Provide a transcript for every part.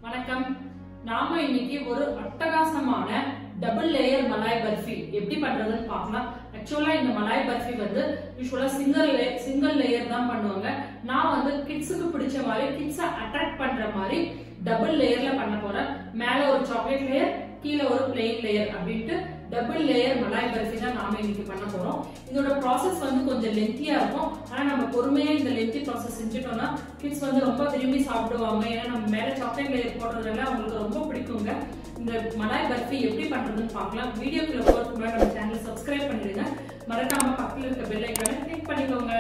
வணக்கம் நாம இன்னைக்கு ஒரு அட்டகாசமான டபுள் லேயர் மலாய் பர்ஃபி எப்படி பண்றதுன்னு பார்க்கலாம் ஆக்சுவலா இந்த மலாய் பர்ஃபி வந்து யூஸ்வலா சிங்கிள் சிங்கிள் லேயர் தான் பண்ணுவாங்க நான் வந்து கிட்ஸுக்கு பிடிச்ச மாதிரி கிட்ஸை அட்ராக்ட் பண்ற மாதிரி டபுள் லேயர்ல பண்ண போறேன் மேல ஒரு சாக்லேட் லேயர் கீழே ஒரு பிளெயின் லேயர் அப்படின்ட்டு டபுள் லேயர் மலாய் பர்ஃபி தான் நாம இன்னைக்கு பண்ண போறோம் இதோட ப்ராசஸ் வந்து கொஞ்சம் லென்த்தியா இருக்கும் ஆனா நம்ம பொறுமையா இந்த லென்த்தி ப்ராசஸ் செஞ்சுட்டோம்னா கிட்ஸ் வந்து ரொம்ப விரும்பி சாப்பிடுவாங்க ஏன்னா நம்ம மேல சாக்லேட் லேயர் போடுறதுனால அவங்களுக்கு ரொம்ப பிடிக்குங்க இந்த மலாய் பர்ஃபி எப்படி பண்றதுன்னு பார்க்கலாம் வீடியோக்குள்ள போறதுக்கு முன்னாடி நம்ம சேனலை சப்ஸ்கிரைப் பண்ணிடுங்க மறக்காம பக்கத்துல இருக்க பெல் ஐக்கானை கிளிக் பண்ணிக்கோங்க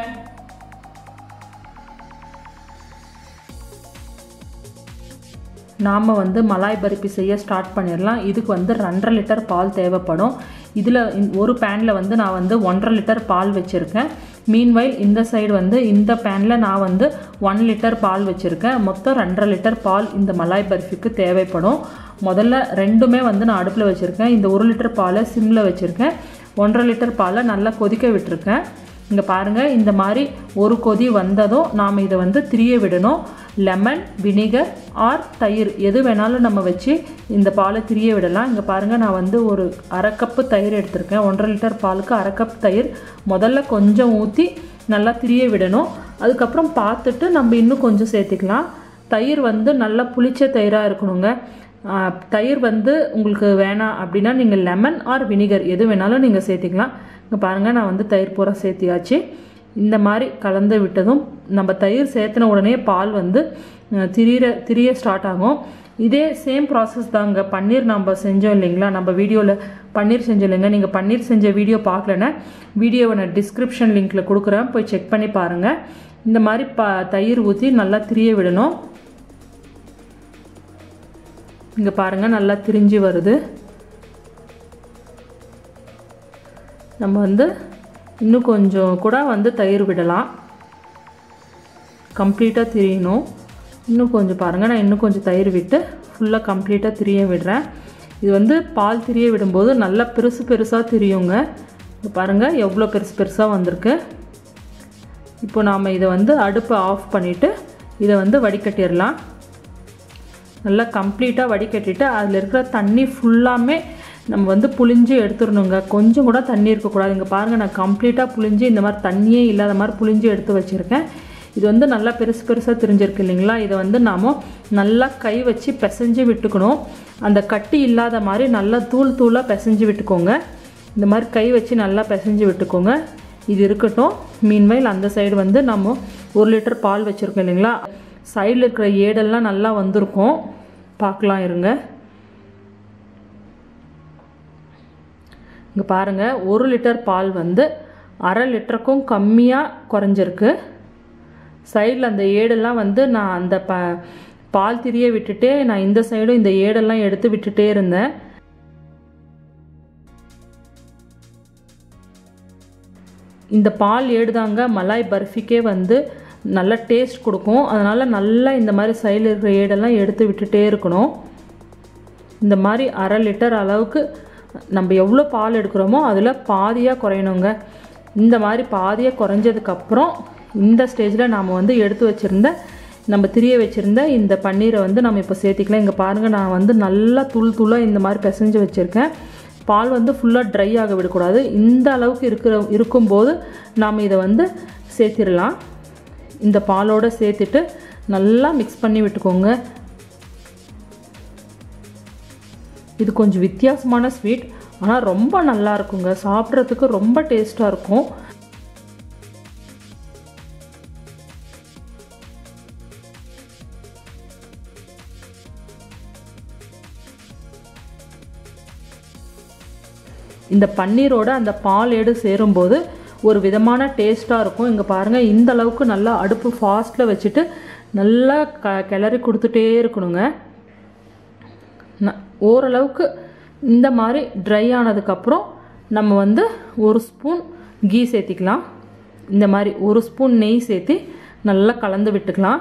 நாம் வந்து மலாய் பருப்பி செய்ய ஸ்டார்ட் பண்ணிடலாம் இதுக்கு வந்து ரெண்டரை லிட்டர் பால் தேவைப்படும் இதில் ஒரு பேனில் வந்து நான் வந்து ஒன்றரை லிட்டர் பால் வச்சுருக்கேன் மீன்வைல் இந்த சைடு வந்து இந்த பேனில் நான் வந்து ஒன் லிட்டர் பால் வச்சுருக்கேன் மொத்தம் ரெண்டரை லிட்டர் பால் இந்த மலாய் பர்ஃபிக்கு தேவைப்படும் முதல்ல ரெண்டுமே வந்து நான் அடுப்பில் வச்சுருக்கேன் இந்த ஒரு லிட்டர் பாலை சிம்மில் வச்சுருக்கேன் ஒன்றரை லிட்டர் பாலை நல்லா கொதிக்க விட்டுருக்கேன் இங்கே பாருங்கள் இந்த மாதிரி ஒரு கொதி வந்ததும் நாம் இதை வந்து திரிய விடணும் லெமன் வினிகர் ஆர் தயிர் எது வேணாலும் நம்ம வச்சு இந்த பாலை திரிய விடலாம் இங்கே பாருங்கள் நான் வந்து ஒரு அரை கப்பு தயிர் எடுத்திருக்கேன் ஒன்றரை லிட்டர் பாலுக்கு அரை கப் தயிர் முதல்ல கொஞ்சம் ஊற்றி நல்லா திரிய விடணும் அதுக்கப்புறம் பார்த்துட்டு நம்ம இன்னும் கொஞ்சம் சேர்த்துக்கலாம் தயிர் வந்து நல்லா புளிச்ச தயிராக இருக்கணுங்க தயிர் வந்து உங்களுக்கு வேணாம் அப்படின்னா நீங்கள் லெமன் ஆர் வினிகர் எது வேணாலும் நீங்கள் சேர்த்திக்கலாம் இங்கே பாருங்கள் நான் வந்து தயிர் பூரா சேர்த்தியாச்சு இந்த மாதிரி கலந்து விட்டதும் நம்ம தயிர் சேர்த்துன உடனே பால் வந்து திரிய திரிய ஸ்டார்ட் ஆகும் இதே சேம் ப்ராசஸ் தாங்க பன்னீர் நம்ம செஞ்சோம் இல்லைங்களா நம்ம வீடியோவில் பன்னீர் செஞ்சோம் இல்லைங்க நீங்கள் பன்னீர் செஞ்ச வீடியோ பார்க்கலன்னா வீடியோவை நான் டிஸ்கிரிப்ஷன் லிங்க்கில் கொடுக்குறேன் போய் செக் பண்ணி பாருங்கள் இந்த மாதிரி ப தயிர் ஊற்றி நல்லா திரிய விடணும் இங்கே பாருங்கள் நல்லா திரிஞ்சு வருது நம்ம வந்து இன்னும் கொஞ்சம் கூட வந்து தயிர் விடலாம் கம்ப்ளீட்டாக திரியணும் இன்னும் கொஞ்சம் பாருங்கள் நான் இன்னும் கொஞ்சம் தயிர் விட்டு ஃபுல்லாக கம்ப்ளீட்டாக திரிய விடுறேன் இது வந்து பால் திரிய விடும்போது நல்லா பெருசு பெருசாக திரியுங்க இப்போ பாருங்கள் எவ்வளோ பெருசு பெருசாக வந்திருக்கு இப்போ நாம் இதை வந்து அடுப்பை ஆஃப் பண்ணிவிட்டு இதை வந்து வடிகட்டிடலாம் நல்லா கம்ப்ளீட்டாக வடிகட்டிட்டு அதில் இருக்கிற தண்ணி ஃபுல்லாமே நம்ம வந்து புளிஞ்சு எடுத்துடணுங்க கொஞ்சம் கூட தண்ணி இருக்கக்கூடாது இங்கே பாருங்கள் நான் கம்ப்ளீட்டாக புளிஞ்சு இந்த மாதிரி தண்ணியே இல்லாத மாதிரி புளிஞ்சு எடுத்து வச்சுருக்கேன் இது வந்து நல்லா பெருசு பெருசாக தெரிஞ்சிருக்கு இல்லைங்களா இதை வந்து நாம் நல்லா கை வச்சு பிசைஞ்சு விட்டுக்கணும் அந்த கட்டி இல்லாத மாதிரி நல்லா தூள் தூளாக பிசைஞ்சு விட்டுக்கோங்க இந்த மாதிரி கை வச்சு நல்லா பிசைஞ்சு விட்டுக்கோங்க இது இருக்கட்டும் மீன்வைல் அந்த சைடு வந்து நம்ம ஒரு லிட்டர் பால் வச்சுருக்கோம் இல்லைங்களா சைடில் இருக்கிற ஏடெல்லாம் நல்லா வந்திருக்கும் பார்க்கலாம் இருங்க இங்கே பாருங்கள் ஒரு லிட்டர் பால் வந்து அரை லிட்டருக்கும் கம்மியாக குறைஞ்சிருக்கு சைடில் அந்த ஏடெல்லாம் வந்து நான் அந்த ப பால் திரிய விட்டுட்டே நான் இந்த சைடும் இந்த ஏடெல்லாம் எடுத்து விட்டுட்டே இருந்தேன் இந்த பால் ஏடுதாங்க மலாய் பர்ஃபிக்கே வந்து நல்ல டேஸ்ட் கொடுக்கும் அதனால் நல்லா இந்த மாதிரி சைடில் இருக்கிற ஏடெல்லாம் எடுத்து விட்டுட்டே இருக்கணும் இந்த மாதிரி அரை லிட்டர் அளவுக்கு நம்ம எவ்வளோ பால் எடுக்கிறோமோ அதில் பாதியாக குறையணுங்க இந்த மாதிரி பாதியாக குறைஞ்சதுக்கப்புறம் இந்த ஸ்டேஜில் நாம் வந்து எடுத்து வச்சுருந்த நம்ம திரிய வச்சுருந்த இந்த பன்னீரை வந்து நம்ம இப்போ சேர்த்திக்கலாம் இங்கே பாருங்கள் நான் வந்து நல்லா தூள் தூளாக இந்த மாதிரி பிசைஞ்சு வச்சுருக்கேன் பால் வந்து ஃபுல்லாக ட்ரை ஆக விடக்கூடாது இந்த அளவுக்கு இருக்கிற இருக்கும்போது நாம் இதை வந்து சேர்த்திடலாம் இந்த பாலோடு சேர்த்துட்டு நல்லா மிக்ஸ் பண்ணி விட்டுக்கோங்க இது கொஞ்சம் வித்தியாசமான ஸ்வீட் ஆனால் ரொம்ப நல்லா இருக்குங்க சாப்பிட்றதுக்கு ரொம்ப டேஸ்ட்டாக இருக்கும் இந்த பன்னீரோட அந்த பால் ஏடு சேரும்போது ஒரு விதமான டேஸ்ட்டாக இருக்கும் இங்கே பாருங்கள் இந்த அளவுக்கு நல்லா அடுப்பு ஃபாஸ்ட்டில் வச்சுட்டு நல்லா க கிளறி கொடுத்துட்டே இருக்கணுங்க ஓரளவுக்கு இந்த மாதிரி ட்ரை ஆனதுக்கப்புறம் நம்ம வந்து ஒரு ஸ்பூன் கீ சேர்த்திக்கலாம் இந்த மாதிரி ஒரு ஸ்பூன் நெய் சேர்த்து நல்லா கலந்து விட்டுக்கலாம்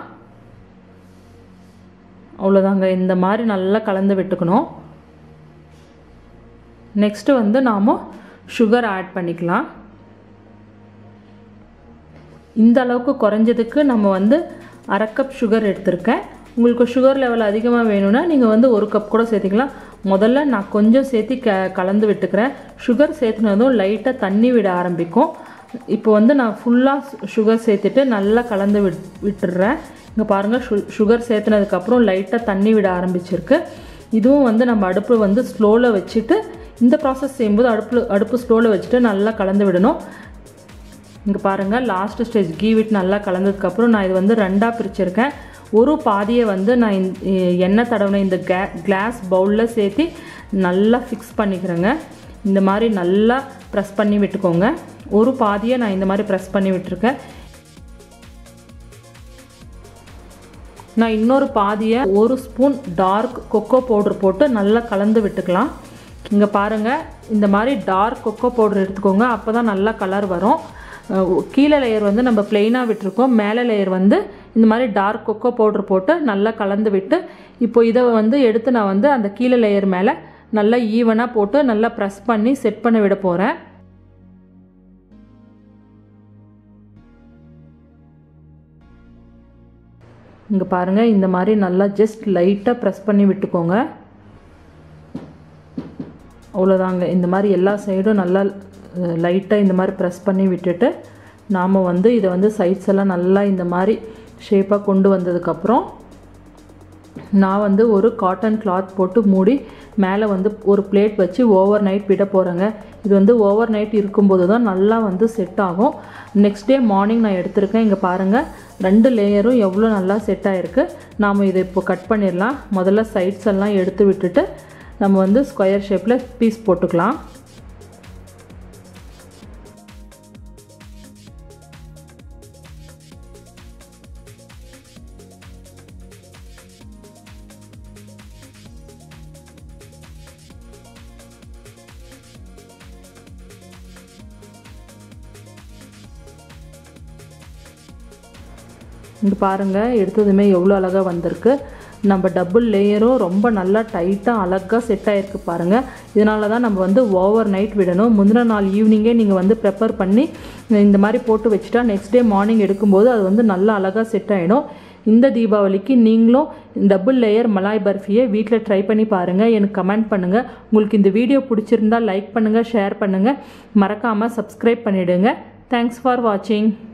அவ்வளோதாங்க இந்த மாதிரி நல்லா கலந்து விட்டுக்கணும் நெக்ஸ்ட்டு வந்து நாம் சுகர் ஆட் பண்ணிக்கலாம் இந்த அளவுக்கு குறைஞ்சதுக்கு நம்ம வந்து அரை கப் சுகர் எடுத்திருக்கேன் உங்களுக்கு சுகர் லெவல் அதிகமாக வேணும்னா நீங்கள் வந்து ஒரு கப் கூட சேர்த்திக்கலாம் முதல்ல நான் கொஞ்சம் சேர்த்து க கலந்து விட்டுக்கிறேன் சுகர் சேர்த்துனதும் லைட்டாக தண்ணி விட ஆரம்பிக்கும் இப்போ வந்து நான் ஃபுல்லாக சுகர் சேர்த்துட்டு நல்லா கலந்து விட் விட்டுடுறேன் இங்கே பாருங்கள் சு சுகர் சேர்த்துனதுக்கப்புறம் லைட்டாக தண்ணி விட ஆரம்பிச்சிருக்கு இதுவும் வந்து நம்ம அடுப்பு வந்து ஸ்லோவில் வச்சுட்டு இந்த ப்ராசஸ் செய்யும்போது அடுப்பு அடுப்பு ஸ்லோவில் வச்சுட்டு நல்லா கலந்து விடணும் இங்கே பாருங்கள் லாஸ்ட் ஸ்டேஜ் கீ விட்டு நல்லா கலந்ததுக்கப்புறம் நான் இது வந்து ரெண்டாக பிரிச்சிருக்கேன் ஒரு பாதியை வந்து நான் இந்த எண்ணெய் தடவின இந்த கே கிளாஸ் பவுலில் சேர்த்து நல்லா ஃபிக்ஸ் பண்ணிக்கிறேங்க இந்த மாதிரி நல்லா ப்ரெஸ் பண்ணி விட்டுக்கோங்க ஒரு பாதியை நான் இந்த மாதிரி ப்ரெஸ் பண்ணி விட்டுருக்கேன் நான் இன்னொரு பாதியை ஒரு ஸ்பூன் டார்க் கொக்கோ பவுடர் போட்டு நல்லா கலந்து விட்டுக்கலாம் இங்கே பாருங்கள் இந்த மாதிரி டார்க் கொக்கோ பவுடர் எடுத்துக்கோங்க அப்போ தான் நல்லா கலர் வரும் அஹ் கீழே லேயர் வந்து நம்ம பிளெயினாக விட்டுருக்கோம் மேலே லேயர் வந்து இந்த மாதிரி டார்க் கொக்கோ பவுடர் போட்டு நல்லா கலந்து விட்டு இப்போ இதை வந்து எடுத்து நான் வந்து அந்த கீழே லேயர் மேலே நல்லா ஈவனாக போட்டு நல்லா ப்ரெஸ் பண்ணி செட் பண்ண விட போகிறேன் இங்கே பாருங்கள் இந்த மாதிரி நல்லா ஜஸ்ட் லைட்டாக ப்ரெஸ் பண்ணி விட்டுக்கோங்க அவ்வளோதாங்க இந்த மாதிரி எல்லா சைடும் நல்லா லைட்டாக இந்த மாதிரி ப்ரெஸ் பண்ணி விட்டுட்டு நாம் வந்து இதை வந்து சைட்ஸ் எல்லாம் நல்லா இந்த மாதிரி ஷேப்பாக கொண்டு வந்ததுக்கப்புறம் நான் வந்து ஒரு காட்டன் கிளாத் போட்டு மூடி மேலே வந்து ஒரு பிளேட் வச்சு ஓவர் நைட் விட போகிறேங்க இது வந்து ஓவர் நைட் இருக்கும்போது தான் நல்லா வந்து செட் ஆகும் நெக்ஸ்ட் டே மார்னிங் நான் எடுத்திருக்கேன் இங்கே பாருங்கள் ரெண்டு லேயரும் எவ்வளோ நல்லா செட் ஆகிருக்கு நாம் இதை இப்போ கட் பண்ணிடலாம் முதல்ல சைட்ஸ் எல்லாம் எடுத்து விட்டுட்டு நம்ம வந்து ஸ்கொயர் ஷேப்பில் பீஸ் போட்டுக்கலாம் இங்கே பாருங்கள் எடுத்ததுமே எவ்வளோ அழகாக வந்திருக்கு நம்ம டபுள் லேயரும் ரொம்ப நல்லா டைட்டாக அழகாக செட் ஆகிருக்கு பாருங்கள் இதனால தான் நம்ம வந்து ஓவர் நைட் விடணும் முந்தின நாள் ஈவினிங்கே நீங்கள் வந்து ப்ரிப்பேர் பண்ணி இந்த மாதிரி போட்டு வச்சுட்டா நெக்ஸ்ட் டே மார்னிங் எடுக்கும்போது அது வந்து நல்லா அழகாக செட் ஆகிடும் இந்த தீபாவளிக்கு நீங்களும் டபுள் லேயர் மலாய் பர்ஃபியை வீட்டில் ட்ரை பண்ணி பாருங்கள் எனக்கு கமெண்ட் பண்ணுங்கள் உங்களுக்கு இந்த வீடியோ பிடிச்சிருந்தா லைக் பண்ணுங்கள் ஷேர் பண்ணுங்கள் மறக்காமல் சப்ஸ்கிரைப் பண்ணிவிடுங்க தேங்க்ஸ் ஃபார் வாட்சிங்